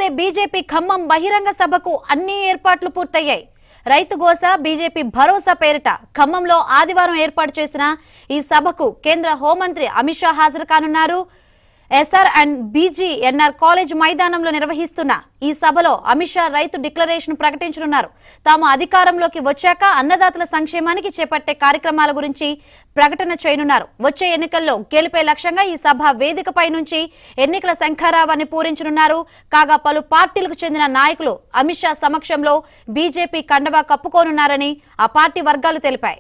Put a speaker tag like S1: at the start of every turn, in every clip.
S1: ఇటీవలే బీజేపీ ఖమ్మం బహిరంగ సభకు అన్ని ఏర్పాట్లు పూర్తయ్యాయి రైతు గోస బీజేపీ భరోసా పేరిట ఖమ్మంలో ఆదివారం ఏర్పాటు చేసిన ఈ సభకు కేంద్ర హోంమంత్రి అమిత్ షా హాజరు కానున్నారు ఎస్ఆర్ అండ్ బీజీఎన్ఆర్ కాలేజ్ మైదానంలో నిర్వహిస్తున్న ఈ సభలో అమిత్ షా రైతు డిక్లరేషన్ ప్రకటించనున్నారు తాము అధికారంలోకి వచ్చాక అన్నదాతల సంక్షేమానికి చేపట్టే కార్యక్రమాల గురించి ప్రకటన చేయనున్నారు వచ్చే ఎన్నికల్లో గెలిపే లక్ష్యంగా ఈ సభ వేదికపై నుంచి ఎన్నికల శంఖారావాన్ని పూరించనున్నారు కాగా పలు పార్టీలకు చెందిన నాయకులు అమిత్ షా సమక్షంలో బీజేపీ కండవా కప్పుకోనున్నారని ఆ పార్టీ వర్గాలు తెలిపాయి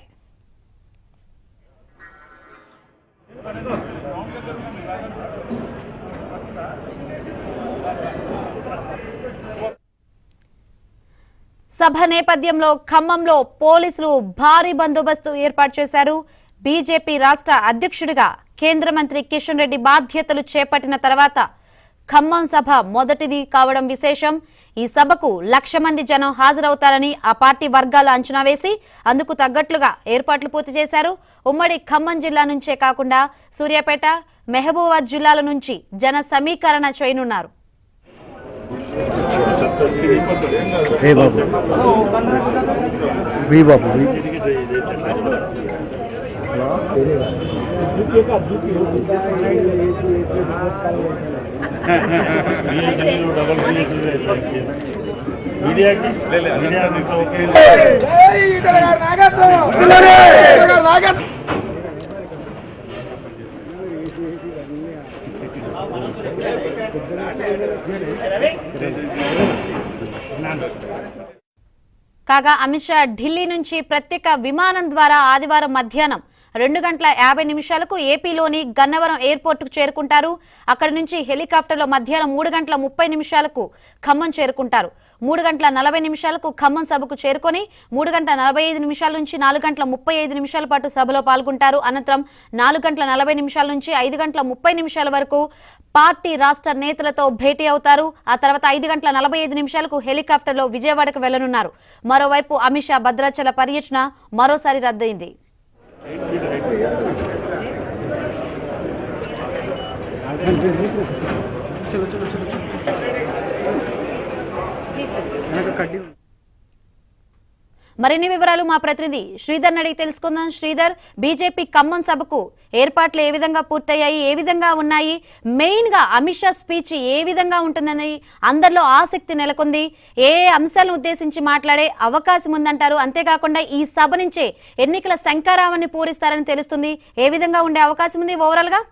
S1: సభ నేపథ్యంలో ఖమ్మంలో పోలీసులు భారీ బందోబస్తు ఏర్పాటు చేశారు బీజేపీ రాష్ట్ర అధ్యక్షుడిగా కేంద్ర మంత్రి కిషన్ రెడ్డి బాధ్యతలు చేపట్టిన తర్వాత ఖమ్మం సభ మొదటిది కావడం విశేషం ఈ సభకు లక్ష మంది జనం హాజరవుతారని ఆ పార్టీ వర్గాలు అంచనా వేసి అందుకు తగ్గట్లుగా ఏర్పాట్లు పూర్తి చేశారు ఉమ్మడి ఖమ్మం జిల్లా నుంచే కాకుండా సూర్యాపేట మెహబూబాద్ జిల్లాల నుంచి జన సమీకరణ చేయనున్నారు
S2: हे बाबू वी बाबू वी
S3: మీడియాకి మీడియా ఓకే
S1: కాగా అమిత్ షా ఢిల్లీ నుంచి ప్రత్యేక విమానం ద్వారా ఆదివారం మధ్యాహ్నం రెండు గంటల యాభై నిమిషాలకు ఏపీలోని గన్నవరం ఎయిర్పోర్టుకు చేరుకుంటారు అక్కడి నుంచి హెలికాప్టర్లో మధ్యాహ్నం మూడు గంటల ముప్పై నిమిషాలకు ఖమ్మం చేరుకుంటారు మూడు గంటల నలభై నిమిషాలకు ఖమ్మం సభకు చేరుకొని మూడు గంటల నలభై ఐదు నిమిషాల నుంచి నాలుగు గంటల ముప్పై ఐదు నిమిషాల పాటు సభలో పాల్గొంటారు అనంతరం నాలుగు గంటల నలభై నిమిషాల నుంచి ఐదు గంటల ముప్పై నిమిషాల వరకు పార్టీ రాష్ట్ర నేతలతో భేటీ అవుతారు ఆ తర్వాత ఐదు గంటల నలభై ఐదు నిమిషాలకు హెలికాప్టర్లో విజయవాడకు వెళ్లనున్నారు మరోవైపు అమిత్ షా భద్రాచల పర్యటన మరోసారి రద్దయింది మరిన్ని వివరాలు మా ప్రతినిధి శ్రీధర్ అడిగి తెలుసుకుందాం శ్రీధర్ బీజేపీ ఖమ్మం సభకు ఏర్పాట్లు ఏ విధంగా పూర్తయ్యాయి ఏ విధంగా ఉన్నాయి మెయిన్ గా అమిత్ షా స్పీచ్ ఏ విధంగా ఉంటుందని అందరిలో ఆసక్తి నెలకొంది ఏ ఏ అంశాలను ఉద్దేశించి మాట్లాడే అవకాశం ఉందంటారు అంతేకాకుండా ఈ సభ నుంచే ఎన్నికల శంకారావాన్ని పూరిస్తారని తెలుస్తుంది ఏ విధంగా ఉండే అవకాశం ఉంది ఓవరాల్ గా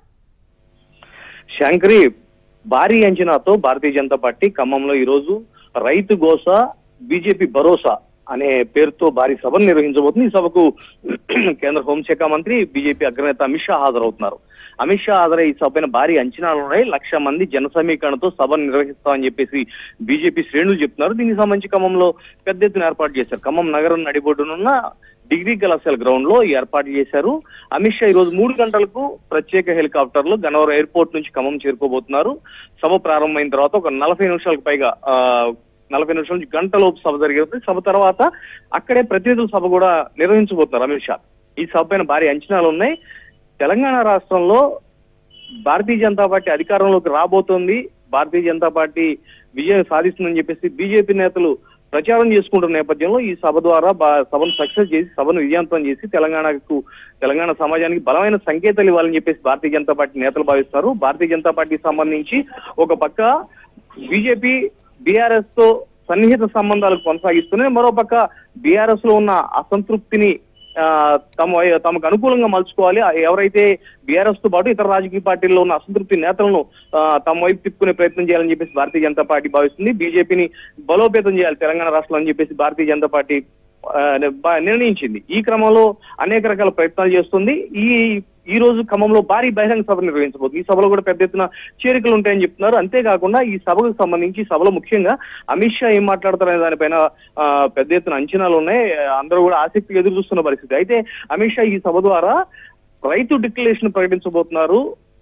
S4: శంకరి భారీ అంచనాతో భారతీయ జనతా పార్టీ ఖమ్మంలో ఈ రోజు రైతు గోస బీజేపీ భరోసా అనే పేరుతో భారీ సభను నిర్వహించబోతుంది ఈ సభకు కేంద్ర హోంశాఖ మంత్రి బీజేపీ అగ్రనేత అమిత్ షా హాజరవుతున్నారు అమిత్ షా హాజరై ఈ సభ పైన భారీ అంచనాలు ఉన్నాయి లక్ష మంది జన సమీకరణతో సభను నిర్వహిస్తామని చెప్పేసి బీజేపీ శ్రేణులు చెప్తున్నారు దీనికి సంబంధించి ఖమ్మంలో పెద్ద ఎత్తున ఏర్పాటు చేశారు ఖమ్మం నగరం నడిబొడ్డునున్న డిగ్రీ కళాశాల గ్రౌండ్ లో ఈ ఏర్పాటు చేశారు అమిత్ షా ఈ రోజు మూడు గంటలకు ప్రత్యేక హెలికాప్టర్ లో గన్నవరం ఎయిర్పోర్ట్ నుంచి ఖమ్మం చేరుకోబోతున్నారు సభ ప్రారంభమైన తర్వాత ఒక నలభై నిమిషాలకు పైగా ఆ, నలభై నిమిషాల నుంచి గంటలోపు సభ జరిగింది సభ తర్వాత అక్కడే ప్రతినిధుల సభ కూడా నిర్వహించబోతున్నారు అమిత్ షా ఈ సభ పైన భారీ అంచనాలు ఉన్నాయి తెలంగాణ రాష్ట్రంలో భారతీయ జనతా పార్టీ అధికారంలోకి రాబోతోంది భారతీయ జనతా పార్టీ విజయం సాధిస్తుందని చెప్పేసి బీజేపీ నేతలు ప్రచారం చేసుకుంటున్న నేపథ్యంలో ఈ సభ ద్వారా బా- సభను సక్సెస్ చేసి సభను విజయవంతం చేసి తెలంగాణకు తెలంగాణ సమాజానికి బలమైన సంకేతాలు ఇవ్వాలని చెప్పేసి భారతీయ జనతా పార్టీ నేతలు భావిస్తారు భారతీయ జనతా పార్టీకి సంబంధించి ఒక పక్క బీజేపీ బీఆర్ఎస్ తో సన్నిహిత సంబంధాలు కొనసాగిస్తూనే మరోపక్క బీఆర్ఎస్ లో ఉన్న అసంతృప్తిని ఆ, తమ వై- తమకు అనుకూలంగా మలుచుకోవాలి ఆ ఎవరైతే బీఆర్ఎస్ తో పాటు ఇతర రాజకీయ పార్టీల్లో ఉన్న అసంతృప్తి నేతలను ఆ, తమ వైపు తిప్పుకునే ప్రయత్నం చేయాలని చెప్పేసి భారతీయ జనతా పార్టీ భావిస్తుంది బీజేపీని బలోపేతం చేయాలి తెలంగాణ రాష్ట్రంలో అని చెప్పేసి భారతీయ జనతా పార్టీ ఆ, బ- నిర్ణయించింది ఈ క్రమంలో అనేక రకాల ప్రయత్నాలు చేస్తుంది ఈ ఈ రోజు ఖమ్మంలో భారీ బహిరంగ సభ నిర్వహించబోతుంది ఈ సభలో కూడా పెద్ద ఎత్తున చేరికలు ఉంటాయని చెప్తున్నారు అంతేకాకుండా ఈ సభకు సంబంధించి ఈ సభలో ముఖ్యంగా అమిత్ షా ఏం మాట్లాడతారనే దానిపైన ఆ, పెద్ద ఎత్తున అంచనాలు ఉన్నాయి అందరూ కూడా ఆసక్తిగా ఎదురు చూస్తున్న పరిస్థితి అయితే అమిత్ షా ఈ సభ ద్వారా రైతు డిక్లరేషన్ ప్రకటించబోతున్నారు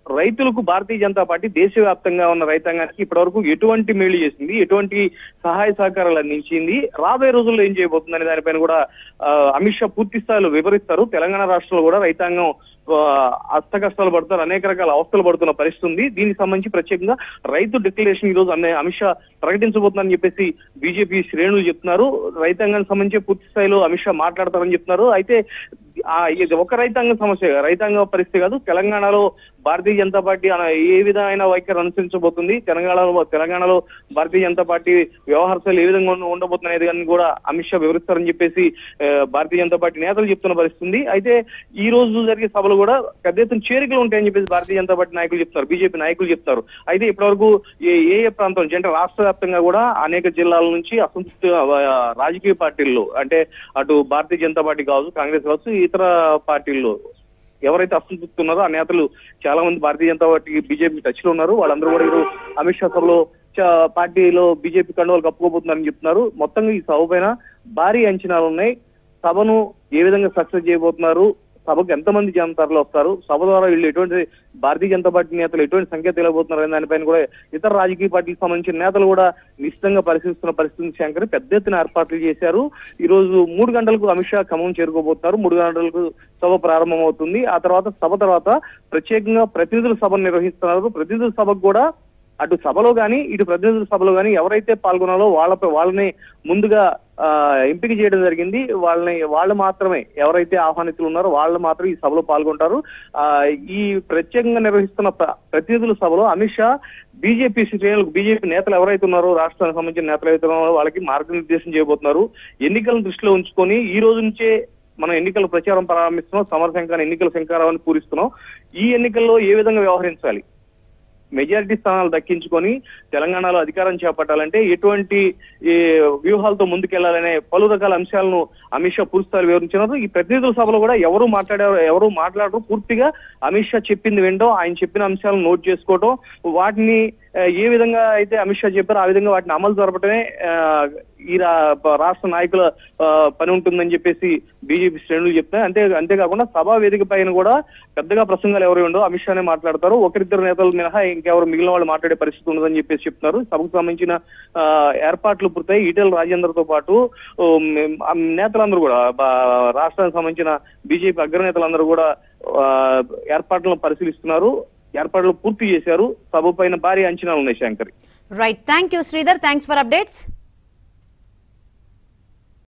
S4: రైతులకు భారతీయ జనతా పార్టీ దేశవ్యాప్తంగా ఉన్న రైతాంగానికి ఇప్పటివరకు ఎటువంటి మేలు చేసింది ఎటువంటి సహాయ సహకారాలు అందించింది రాబోయే రోజుల్లో ఏం చేయబోతుందనే దానిపైన కూడా ఆ, అమిత్ షా పూర్తి స్థాయిలో వివరిస్తారు తెలంగాణ రాష్ట్రంలో కూడా రైతాంగం ఆ, అష్ట కష్టాలు పడుతున్నారు అనేక రకాల అవస్థలు పడుతున్న పరిస్థితి ఉంది దీనికి సంబంధించి ప్రత్యేకంగా రైతు డిక్లరేషన్ ఈ రోజు అన్న అమిత్ షా ప్రకటించబోతున్నారని చెప్పేసి బీజేపీ శ్రేణులు చెప్తున్నారు రైతాంగానికి సంబంధించి పూర్తి స్థాయిలో అమిత్ షా మాట్లాడతారని చెప్తున్నారు అయితే ఆ ఇది ఒక రైతాంగ సమస్య కాదు, రైతాంగ పరిస్థితి కాదు తెలంగాణలో భారతీయ జనతా పార్టీ అన- ఏ విధమైన వైఖరి అనుసరించబోతుంది తెలంగాణలో తెలంగాణలో భారతీయ జనతా పార్టీ వ్యవహార శైలి ఏ విధంగా ఉండ- ఉండబోతుంది అనేది కానీ కూడా అమిత్ షా వివరిస్తారని చెప్పేసి ఆ, భారతీయ జనతా పార్టీ నేతలు చెప్తున్న పరిస్థితి ఉంది అయితే ఈ రోజు జరిగే సభలు కూడా పెద్ద ఎత్తున చేరికలు ఉంటాయని చెప్పేసి భారతీయ జనతా పార్టీ నాయకులు చెప్తారు బీజేపీ నాయకులు చెప్తారు అయితే ఇప్పటివరకు ఏ ఏ ఏ ప్రాంతం నుంచి అంటే రాష్ట్ర వ్యాప్తంగా కూడా అనేక జిల్లాల నుంచి అసంతృప్తి ఆ, రాజకీయ పార్టీల్లో అంటే అటు భారతీయ జనతా పార్టీ కావచ్చు కాంగ్రెస్ కావచ్చు ఇతర పార్టీల్లో ఎవరైతే అసంతృప్తి ఉన్నారో ఆ నేతలు చాలా మంది Bharatiya Janata Party BJP touch లో ఉన్నారు వాళ్ళందరూ కూడా ఈరోజు అమిత్ షా సభలో చ- పార్టీలో బీజేపీ కండువాలు కప్పుకోబోతున్నారని చెప్తున్నారు మొత్తంగా ఈ సభ పైన భారీ అంచనాలు ఉన్నాయి సభను ఏ విధంగా సక్సెస్ చేయబోతున్నారు సభకు ఎంతమంది జనతారులు వస్తారు సభ ద్వారా వీళ్ళు ఎటువంటి భారతీయ జనతా పార్టీ నేతలు ఎటువంటి సంఖ్య తెలియబోతున్నారు అనే దానిపైన కూడా ఇతర రాజకీయ పార్టీకి సంబంధించిన నేతలు కూడా నిశ్చితంగా పరిశీలిస్తున్న పరిస్థితి శంకర్ పెద్ద ఎత్తున ఏర్పాట్లు చేశారు ఈ రోజు మూడు గంటలకు అమిత్ షా ఖమ్మం చేరుకోబోతున్నారు మూడు గంటలకు సభ ప్రారంభం అవుతుంది ఆ తర్వాత సభ తర్వాత ప్రత్యేకంగా ప్రతినిధుల సభను నిర్వహిస్తున్నారు ప్రతినిధుల సభకు కూడా అటు సభలో గాని ఇటు ప్రతినిధుల సభలో గాని ఎవరైతే పాల్గొనాలో వాళ్ళపై వాళ్ళని ముందుగా ఆ, ఎంపిక చేయడం జరిగింది వాళ్ళని వాళ్ళు మాత్రమే ఎవరైతే ఆహ్వానితులు ఉన్నారో వాళ్ళు మాత్రం ఈ సభలో పాల్గొంటారు ఆ ఈ ప్రత్యేకంగా నిర్వహిస్తున్న ప్ర- ప్రతినిధుల సభలో అమిత్ షా బీజేపీ శ్రేణులకు బీజేపీ నేతలు ఎవరైతే ఉన్నారో రాష్ట్రానికి సంబంధించిన నేతలు ఎవరైతే ఉన్నారో వాళ్ళకి మార్గనిర్దేశం చేయబోతున్నారు ఎన్నికలను దృష్టిలో ఉంచుకొని ఈ రోజు నుంచే మనం ఎన్నికల ప్రచారం ప్రారంభిస్తున్నాం సమర శంఖాన్ని ఎన్నికల శంకారావాన్ని పూరిస్తున్నాం ఈ ఎన్నికల్లో ఏ విధంగా వ్యవహరించాలి మెజారిటీ స్థానాలు దక్కించుకొని తెలంగాణలో అధికారం చేపట్టాలంటే ఎటువంటి ఈ వ్యూహాలతో ముందుకెళ్లాలనే పలు రకాల అంశాలను అమిత్ షా పూర్తిస్థాయి వివరించినారు ఈ ప్రతినిధుల సభలో కూడా ఎవరు మాట్లాడారు ఎవరు మాట్లాడరు పూర్తిగా అమిత్ షా చెప్పింది వినడం ఆయన చెప్పిన అంశాలను నోట్ చేసుకోవడం వాటిని ఆ, ఏ విధంగా అయితే అమిత్ షా చెప్పారో ఆ విధంగా వాటిని అమలు జరపడమే ఆ, ఈ రా- ప- రాష్ట్ర నాయకుల ఆ, పని ఉంటుందని చెప్పేసి బీజేపీ శ్రేణులు చెప్తాయి అంతే అంతేకాకుండా సభా వేదిక పైన కూడా పెద్దగా ప్రసంగాలు ఎవరు ఉండవు అమిత్ షానే మాట్లాడతారు ఒకరిద్దరు నేతలు మినహా ఇంకెవరు మిగిలిన వాళ్ళు మాట్లాడే పరిస్థితి ఉండదని చెప్పేసి చెప్తున్నారు సభకు సంబంధించిన ఆ, ఏర్పాట్లు పూర్తయి ఈటెల రాజేందర్తో పాటు ఓ, మ్, ఆ నేతలందరూ కూడా బా- రాష్ట్రానికి సంబంధించిన బీజేపీ అగ్రనేతలందరూ కూడా ఆ, ఏర్పాట్లను పరిశీలిస్తున్నారు ఏర్పాట్లు పూర్తి చేశారు సభ పైన భారీ అంచనాలు ఉన్నాయి Shankar
S1: right thank you Sridhar thanks for updates